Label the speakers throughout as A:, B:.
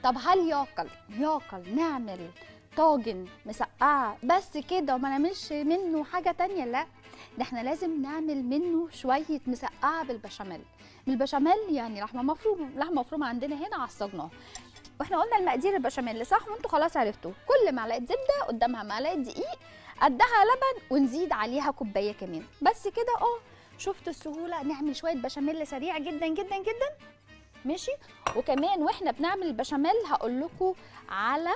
A: طب هل يعقل يعقل نعمل طاجن مسقعه بس كده وما نعملش منه حاجه تانية لا ده احنا لازم نعمل منه شويه مسقعه بالبشاميل بالبشاميل يعني لحمه مفرومه لحمه مفرومه عندنا هنا عصجناها واحنا قلنا المقادير البشاميل صح وانتوا خلاص عرفتوا كل معلقه زبده قدامها معلقه دقيق قدها لبن ونزيد عليها كوبايه كمان بس كده اه شفتوا السهوله نعمل شويه بشاميل سريع جدا جدا جدا ماشي وكمان واحنا بنعمل البشاميل هقول لكم على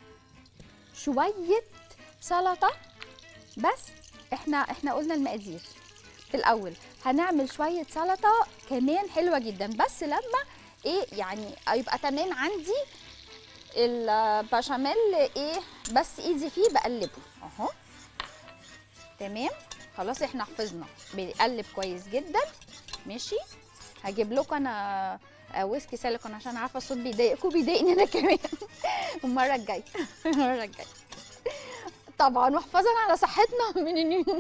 A: شويه سلطه بس احنا احنا قلنا المقادير في الاول هنعمل شويه سلطه كمان حلوه جدا بس لما ايه يعني يبقى تمام عندي البشاميل ايه بس ايدي فيه بقلبه اهو تمام خلاص احنا حفظنا بيقلب كويس جدا ماشي هجيب لكم انا آه، ويسكي سيليكون عشان عارفه الصوت بيضايقكم بيضايقني انا كمان المره الجايه المره الجايه طبعا وحفاظا على صحتنا من النيون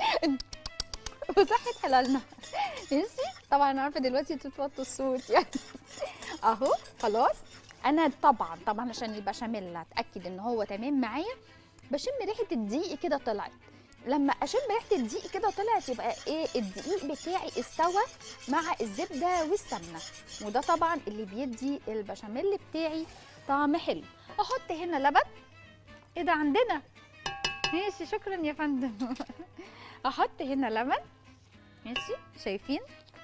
A: وصحه حلالنا ماشي طبعا انا عارفه دلوقتي تتوطوا الصوت يعني اهو خلاص انا طبعا طبعا عشان البشاميل اتاكد ان هو تمام معايا بشم ريحه الدقيق كده طلعت لما اشم ريحه الدقيق كده طلعت يبقى ايه الدقيق بتاعي استوى مع الزبده والسمنه وده طبعا اللي بيدي البشاميل بتاعي طعم حلو احط هنا لبن ايه ده عندنا ماشي شكرا يا فندم احط هنا لبن ماشي شايفين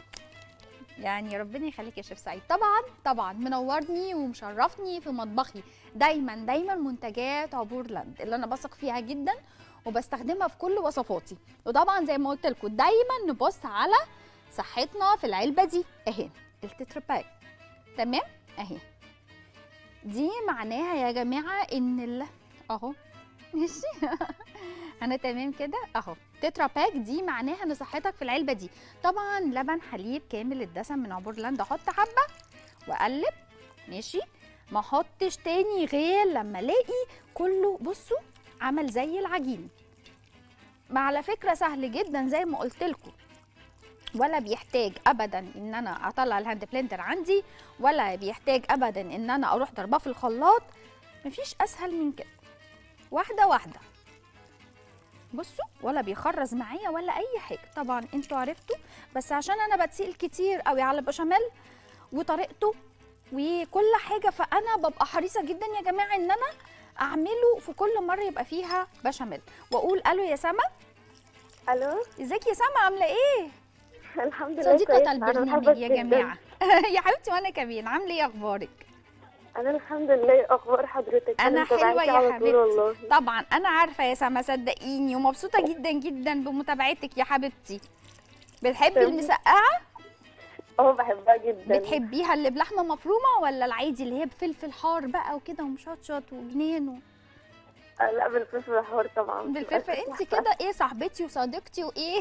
A: يعني ربنا يخليك يا شيف سعيد طبعا طبعا منورني ومشرفني في مطبخي دايما دايما منتجات عبور لاند اللي انا بثق فيها جدا وبستخدمها في كل وصفاتي وطبعا زي ما قلت لكم دايما نبص على صحتنا في العلبه دي اهي التتر باك تمام اهي دي معناها يا جماعه ان ال... اهو ماشي انا تمام كده اهو تترا باك دي معناها ان صحتك في العلبه دي طبعا لبن حليب كامل الدسم من عبور لاند احط حبه واقلب ماشي ما احطش تاني غير لما الاقي كله بصوا عمل زي العجين ما على فكره سهل جدا زي ما قلت لكم ولا بيحتاج ابدا ان انا اطلع الهاند بلندر عندي ولا بيحتاج ابدا ان انا اروح ضرباه في الخلاط مفيش اسهل من كده واحده واحده بصوا ولا بيخرز معايا ولا اي حاجه طبعا انتوا عرفتوا بس عشان انا بتسال كتير قوي على البشاميل وطريقته وكل حاجه فانا ببقى حريصه جدا يا جماعه ان انا اعمله في كل مره يبقى فيها بشاميل واقول الو يا سما
B: الو
A: ازيك يا سما عامله ايه
B: الحمد لله
A: صديقه
B: كويسة. أنا
A: البرنامج
B: بحبك
A: يا
B: جداً.
A: جماعه يا حبيبتي وانا كمان عامله ايه اخبارك
B: انا الحمد لله اخبار حضرتك
A: أنا
B: متابعاكي
A: حلوة يا
B: على طول
A: حبيبتي.
B: والله
A: طبعا انا عارفه يا سما صدقيني ومبسوطه جدا جدا بمتابعتك يا حبيبتي بتحبي
B: تمام.
A: المسقعه
B: اه بحبها جدا
A: بتحبيها اللي بلحمه مفرومه ولا العادي اللي هي بفلفل حار بقى وكده ومشطشط وجنين و...
B: آه، لا بالفلفل الحار طبعا
A: بالفلفل انت كده ايه صاحبتي وصديقتي وايه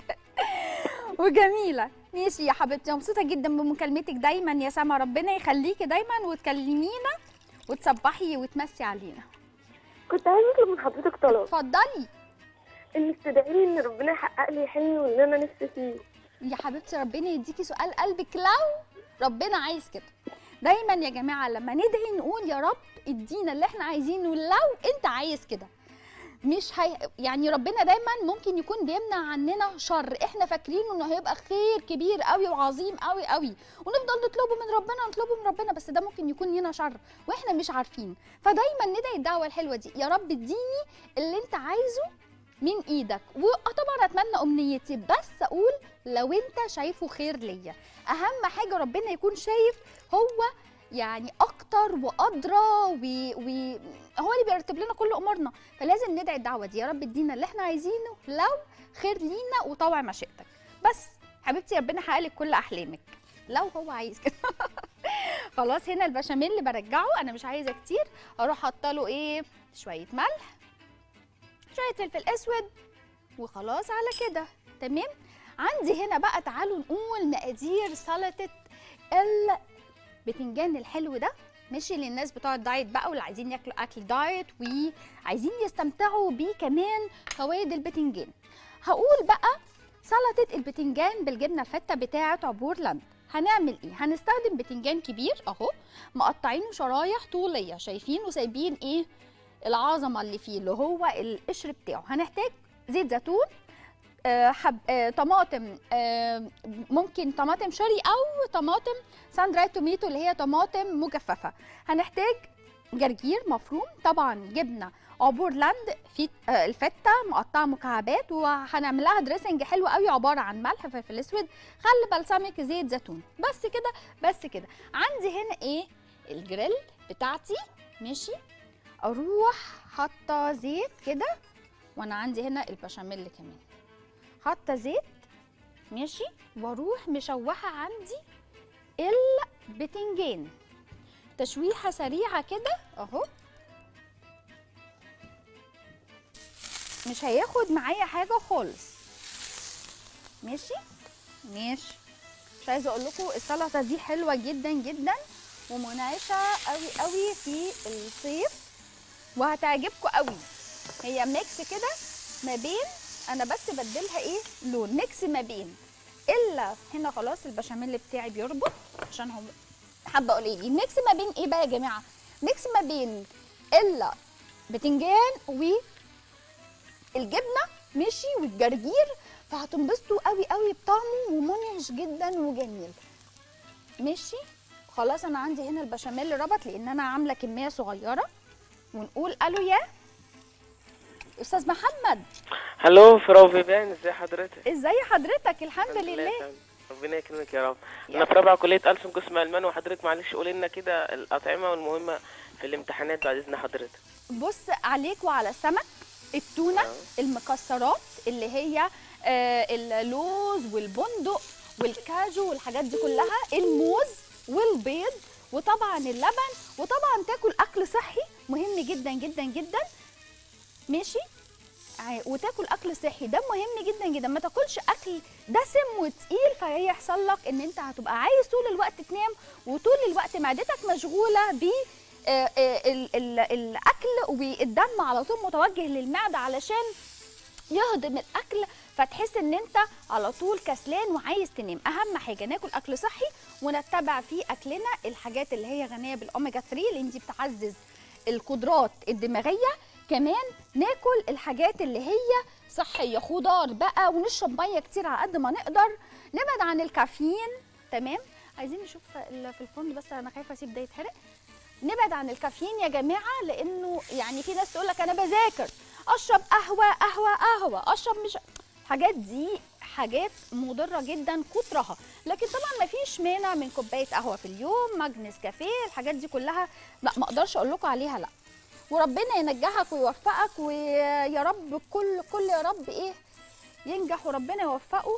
A: وجميله ماشي يا حبيبتي مبسوطه جدا بمكالمتك دايما يا سما ربنا يخليكي دايما وتكلمينا وتصبحي وتمسي علينا
B: كنت عايزه اطلب من حضرتك طلب
A: اتفضلي
B: ان تدعيلي ان ربنا يحقق لي حلمي واللي انا نفسي فيه
A: يا حبيبتي ربنا يديكي سؤال قلبك لو ربنا عايز كده دايما يا جماعه لما ندعي نقول يا رب ادينا اللي احنا عايزينه لو انت عايز كده مش هي... يعني ربنا دايما ممكن يكون بيمنع عننا شر احنا فاكرينه انه هيبقى خير كبير قوي وعظيم قوي قوي ونفضل نطلبه من ربنا نطلبه من ربنا بس ده ممكن يكون هنا شر واحنا مش عارفين فدايما ندعي الدعوه الحلوه دي يا رب اديني اللي انت عايزه من ايدك وطبعا اتمنى امنيتي بس اقول لو انت شايفه خير ليا اهم حاجه ربنا يكون شايف هو يعني اكتر وادرى وهو و... هو اللي بيرتب لنا كل امورنا فلازم ندعي الدعوه دي يا رب ادينا اللي احنا عايزينه لو خير لينا وطوع مشيئتك بس حبيبتي ربنا يحقق لك كل احلامك لو هو عايز كده خلاص هنا البشاميل اللي برجعه انا مش عايزه كتير اروح حاطه له ايه شويه ملح شويه فلفل اسود وخلاص على كده تمام عندي هنا بقى تعالوا نقول مقادير سلطه البتنجان الحلو ده ماشي للناس بتوع الدايت بقى واللي عايزين ياكلوا اكل دايت وعايزين يستمتعوا بيه كمان فوائد البتنجان هقول بقى سلطه البتنجان بالجبنه الفته بتاعه عبور لاند هنعمل ايه هنستخدم بتنجان كبير اهو مقطعينه شرايح طوليه شايفين وسايبين ايه العظمه اللي فيه اللي هو القشر بتاعه هنحتاج زيت زيتون آه، حب آه، طماطم آه، ممكن طماطم شوري او طماطم سان دراي توميتو اللي هي طماطم مجففه هنحتاج جرجير مفروم طبعا جبنه عبور لاند في آه، الفته مقطعه مكعبات وهنعمل لها دريسنج حلو قوي عباره عن ملح فلفل اسود خل بلسمك زيت زيتون بس كده بس كده عندي هنا ايه الجريل بتاعتي ماشي اروح حاطه زيت كده وانا عندي هنا البشاميل كمان حاطه زيت ماشي واروح مشوحه عندي البتنجان تشويحه سريعه كده اهو مش هياخد معايا حاجه خالص ماشي ماشي مش عايزه اقول لكم السلطه دي حلوه جدا جدا ومنعشه قوي قوي في الصيف وهتعجبكم قوي هي ميكس كده ما بين انا بس بديلها ايه لون ميكس ما بين الا هنا خلاص البشاميل بتاعي بيربط عشان هم حابه اقول ايه ميكس ما بين ايه بقى يا جماعه ميكس ما بين الا بتنجان والجبنه مشي والجرجير فهتنبسطوا قوي قوي بطعمه ومنعش جدا وجميل ماشي خلاص انا عندي هنا البشاميل ربط لان انا عامله كميه صغيره ونقول الو يا استاذ محمد
C: هلو فراو فيبان ازي حضرتك
A: ازاي حضرتك الحمد لله
C: يا فندم. ربنا يكرمك يا رب
A: يا
C: انا في رابعه كليه ألسن قسم المان وحضرتك معلش قولي لنا كده الاطعمه والمهمه في الامتحانات بعد اذن حضرتك
A: بص عليك وعلى السمك التونه
C: آه.
A: المكسرات اللي هي آه، اللوز والبندق والكاجو والحاجات دي كلها الموز والبيض وطبعا اللبن وطبعا تاكل اكل صحي مهم جدا جدا جدا ماشي ع- وتاكل اكل صحي ده مهم جدا جدا ما تاكلش اكل دسم وتقيل فهيحصل لك ان انت هتبقى عايز طول الوقت تنام وطول الوقت معدتك مشغوله ب آه، آه، ال- ال- الاكل والدم على طول متوجه للمعده علشان يهضم الاكل فتحس ان انت على طول كسلان وعايز تنام اهم حاجه ناكل اكل صحي ونتبع في اكلنا الحاجات اللي هي غنيه بالاوميجا 3 لان دي بتعزز القدرات الدماغيه كمان ناكل الحاجات اللي هي صحيه خضار بقى ونشرب ميه كتير على قد ما نقدر نبعد عن الكافيين تمام عايزين نشوف ال- في الفرن بس انا خايفه اسيب ده يتحرق نبعد عن الكافيين يا جماعه لانه يعني في ناس تقول لك انا بذاكر اشرب قهوه قهوه قهوه اشرب مش الحاجات دي حاجات مضره جدا كترها لكن طبعا ما فيش مانع من كوبايه قهوه في اليوم مج نسكافيه الحاجات دي كلها لا ما اقدرش اقول لكم عليها لا وربنا ينجحك ويوفقك ويا رب كل كل يا رب ايه ينجح وربنا يوفقه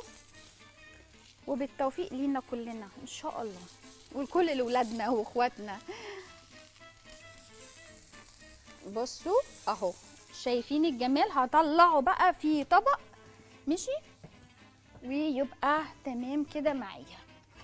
A: وبالتوفيق لينا كلنا ان شاء الله ولكل لاولادنا واخواتنا بصوا اهو شايفين الجمال هطلعه بقى في طبق ماشي ويبقى تمام كده معايا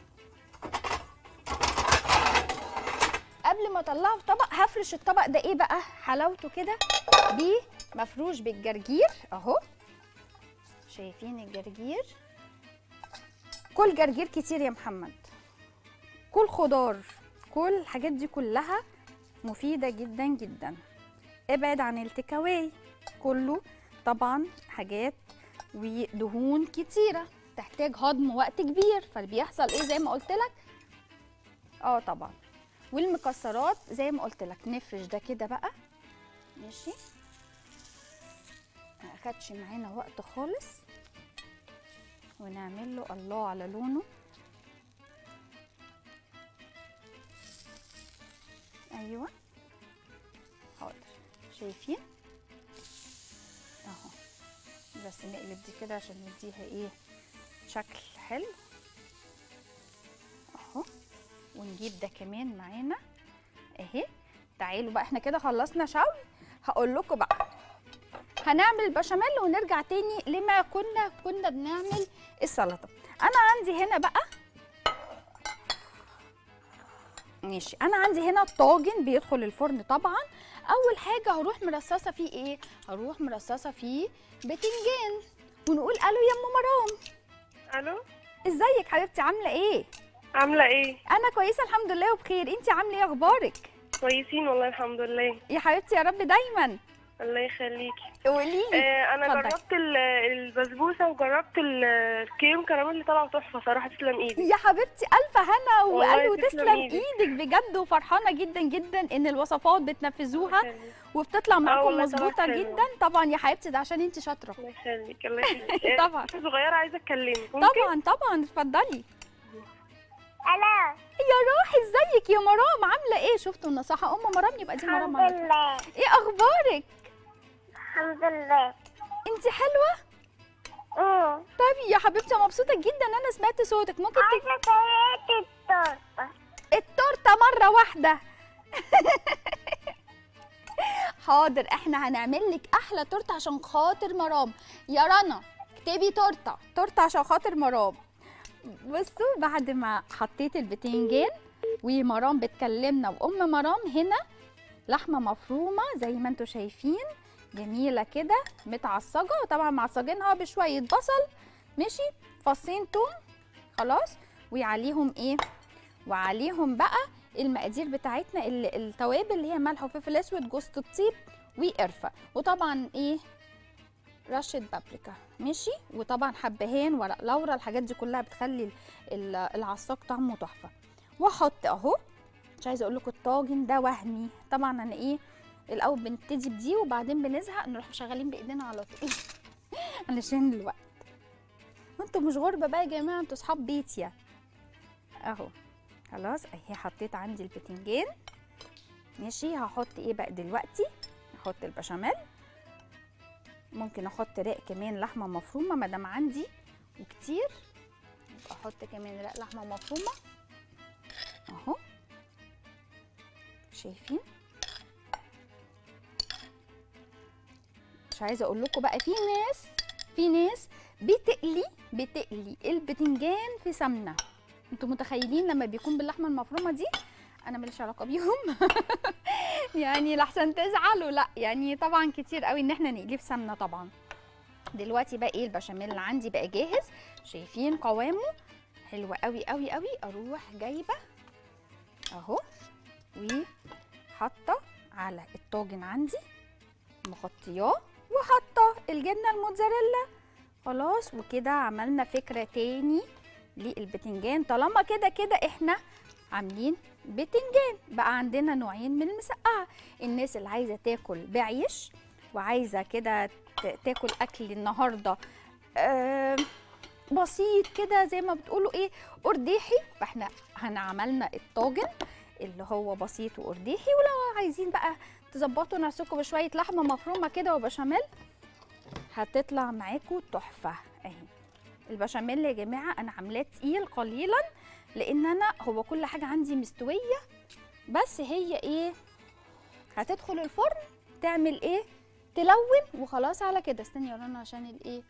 A: قبل ما اطلعه في طبق هفرش الطبق ده ايه بقى حلاوته كده بيه مفروش بالجرجير اهو شايفين الجرجير كل جرجير كتير يا محمد كل خضار كل الحاجات دي كلها مفيدة جدا جدا ابعد عن التكاواي كله طبعا حاجات ودهون كتيرة تحتاج هضم وقت كبير فبيحصل ايه زي ما قلت لك اه طبعا والمكسرات زي ما قلت لك نفرش ده كده بقى ماشي ما اخدش معانا وقت خالص ونعمل له الله على لونه ايوه حاضر شايفين اهو بس نقلب دي كده عشان نديها ايه شكل حلو اهو ونجيب ده كمان معانا اهي تعالوا بقى احنا كده خلصنا شوي هقول لكم بقى هنعمل البشاميل ونرجع تاني لما كنا كنا بنعمل السلطه انا عندي هنا بقى ماشي انا عندي هنا الطاجن بيدخل الفرن طبعا اول حاجه هروح مرصصه فيه ايه هروح مرصصه فيه بتنجان ونقول الو يا ام مرام
B: الو
A: ازيك حبيبتي عامله ايه
B: عاملة ايه؟
A: انا كويسه الحمد لله وبخير انت عامله ايه اخبارك
B: كويسين والله الحمد لله
A: يا حبيبتي يا رب دايما
B: الله يخليكي
A: قولي لي
B: آه انا
A: اتفضلي.
B: جربت ال- البسبوسة وجربت ال- الكريم كراميل اللي طلعوا تحفة صراحة تسلم ايدي
A: يا حبيبتي الف هنا
B: والله
A: وقلب
B: تسلم
A: وتسلم
B: إيدك.
A: ايدك بجد وفرحانه جدا جدا ان الوصفات بتنفذوها وبتطلع معاكم
B: والله طلعت
A: مظبوطه
B: حلوة.
A: جدا طبعا يا حبيبتي ده عشان انت شاطره
B: الله يخليك الله يخليك آه،
A: طبعا.
B: بنت صغيرة عايزة اتكلمك ممكن؟
A: طبعا طبعا اتفضلي
D: ألا
A: يا روحي ازيك يا مرام عامله ايه شفتوا النصيحه ام مرام يبقى دي مرام
D: الحمد
A: عليكي.
D: لله
A: ايه اخبارك
D: الحمد لله
A: انت حلوه
D: أمم
A: طيب يا حبيبتي أنا مبسوطه جدا ان انا سمعت صوتك ممكن ت...
D: عايزة طريقة التورتة
A: التورته مره واحده حاضر احنا هنعمل لك احلى تورته عشان خاطر مرام يا رنا اكتبي تورته تورته عشان خاطر مرام بصوا بعد ما حطيت البتنجان ومرام بتكلمنا وام مرام هنا لحمه مفرومه زي ما انتم شايفين جميله كده متعصجه وطبعا معصجينها بشويه بصل ماشي فصين توم خلاص وعليهم ايه وعليهم بقى المقادير بتاعتنا ال- التوابل اللي هي ملح وفلفل اسود جوز الطيب وقرفه وطبعا ايه رشه بابريكا ماشي وطبعا حبهان ورق لورا الحاجات دي كلها بتخلي ال- ال- العصاق طعمه تحفه واحط اهو مش عايزه اقول لكم الطاجن ده وهمي طبعا انا ايه الاول بنبتدي بدي وبعدين بنزهق نروح شغالين بايدينا على طول علشان الوقت وانتوا مش غربه بقى يا جماعه انتوا اصحاب بيتي اهو خلاص اهي حطيت عندي البتنجان ماشي هحط ايه بقى دلوقتي احط البشاميل ممكن احط رق كمان لحمه مفرومه ما دام عندي وكتير احط كمان رق لحمه مفرومه اهو شايفين مش عايزه اقول لكم بقى في ناس في ناس بتقلي بتقلي البتنجان في سمنه انتوا متخيلين لما بيكون باللحمه المفرومه دي انا ماليش علاقه بيهم يعني لحسن تزعلوا لا يعني طبعا كتير قوي ان احنا نقليه في سمنه طبعا دلوقتي بقى ايه البشاميل اللي عندي بقى جاهز شايفين قوامه حلو قوي قوي قوي اروح جايبه اهو وحاطه على الطاجن عندي مغطياه وحاطه الجبنه الموتزاريلا خلاص وكده عملنا فكره تاني للبتنجان طالما كده كده احنا عاملين بتنجان بقى عندنا نوعين من المسقعه الناس اللي عايزه تاكل بعيش وعايزه كده ت- تاكل اكل النهارده آه بسيط كده زي ما بتقولوا ايه قرديحي فاحنا هنعملنا الطاجن اللي هو بسيط وقرديحي ولو عايزين بقى تظبطوا نفسكم بشويه لحمه مفرومه كده وبشاميل هتطلع معاكم تحفه اهي البشاميل يا جماعه انا عاملاه تقيل قليلا لان انا هو كل حاجه عندي مستويه بس هي ايه هتدخل الفرن تعمل ايه تلون وخلاص على كده استني يا رنا عشان الايه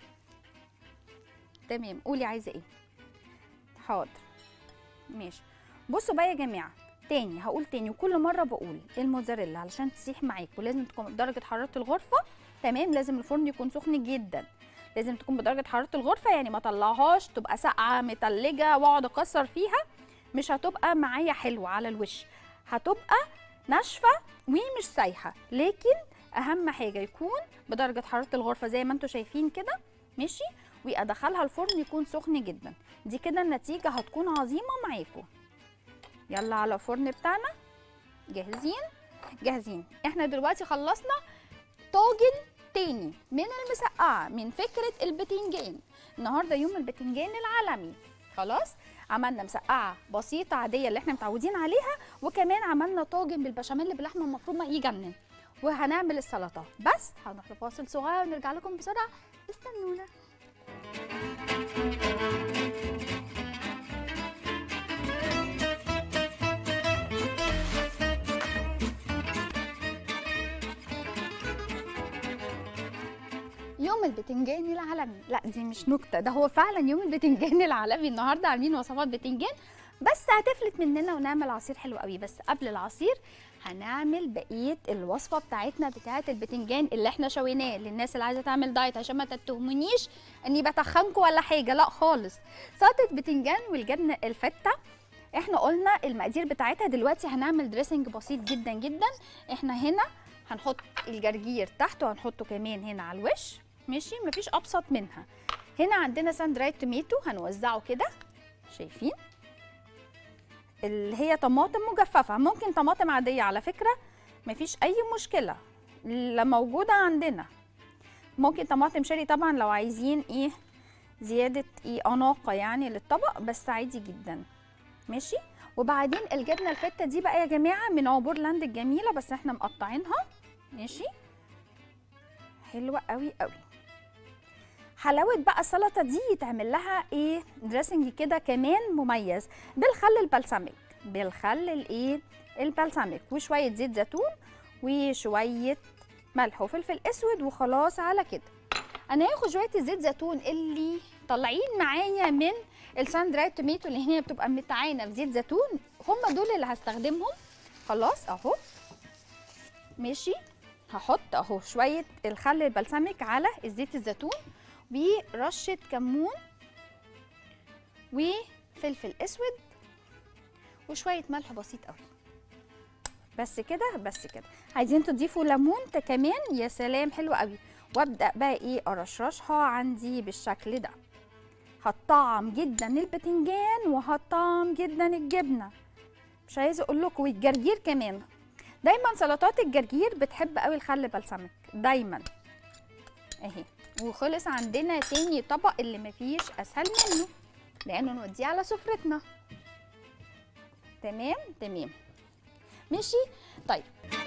A: تمام قولي عايزه ايه حاضر ماشي بصوا بقى يا جماعه تاني هقول تاني وكل مره بقول الموزاريلا علشان تسيح معاكم لازم تكون درجه حراره الغرفه تمام لازم الفرن يكون سخن جدا لازم تكون بدرجه حراره الغرفه يعني ما طلعهاش تبقى ساقعه متلجه واقعد اكسر فيها مش هتبقى معايا حلوه على الوش هتبقى ناشفه ومش سايحه لكن اهم حاجه يكون بدرجه حراره الغرفه زي ما انتم شايفين كده ماشي وادخلها الفرن يكون سخن جدا دي كده النتيجه هتكون عظيمه معاكم يلا على الفرن بتاعنا جاهزين جاهزين احنا دلوقتي خلصنا طاجن تاني من المسقعه من فكره البتنجان النهارده يوم البتنجان العالمي خلاص عملنا مسقعه بسيطه عاديه اللي احنا متعودين عليها وكمان عملنا طاجن بالبشاميل باللحمه المفرومه يجنن وهنعمل السلطه بس هنروح لفاصل صغير ونرجع لكم بسرعه استنونا يوم البتنجان العالمي لا دي مش نكته ده هو فعلا يوم البتنجان العالمي النهارده عاملين وصفات بتنجان بس هتفلت مننا ونعمل عصير حلو قوي بس قبل العصير هنعمل بقيه الوصفه بتاعتنا بتاعه البتنجان اللي احنا شويناه للناس اللي عايزه تعمل دايت عشان ما تتهمونيش اني بتخنكم ولا حاجه لا خالص سلطه بتنجان والجبنه الفته احنا قلنا المقادير بتاعتها دلوقتي هنعمل دريسنج بسيط جدا جدا احنا هنا هنحط الجرجير تحت وهنحطه كمان هنا على الوش ماشي مفيش ابسط منها هنا عندنا ساند رايد توميتو هنوزعه كده شايفين اللي هي طماطم مجففه ممكن طماطم عاديه على فكره مفيش اي مشكله لا موجوده عندنا ممكن طماطم شيري طبعا لو عايزين ايه زياده ايه اناقه يعني للطبق بس عادي جدا ماشي وبعدين الجبنه الفته دي بقى يا جماعه من عبور لاند الجميله بس احنا مقطعينها ماشي حلوه قوي قوي حلاوه بقى السلطه دي يتعمل لها ايه دريسنج كده كمان مميز بالخل البلسمك بالخل الايه البلسمك وشويه زيت زيتون وشويه ملح وفلفل اسود وخلاص على كده انا هاخد شويه الزيت زيتون اللي طالعين معايا من الساند رايد توميتو اللي هي بتبقى متعانه في زيت زيتون هم دول اللي هستخدمهم خلاص اهو ماشي هحط اهو شويه الخل البلسمك على الزيت الزيتون ورشه كمون وفلفل اسود وشويه ملح بسيط قوي بس كده بس كده عايزين تضيفوا ليمون ت- كمان يا سلام حلو قوي وابدا بقى ايه ارشرشها عندي بالشكل ده هتطعم جدا البتنجان وهتطعم جدا الجبنه مش عايزه اقول لكم والجرجير كمان دايما سلطات الجرجير بتحب قوي الخل بلسمك دايما اهي وخلص عندنا تاني طبق اللي مفيش اسهل منه لانه نوديه على سفرتنا تمام تمام ماشي طيب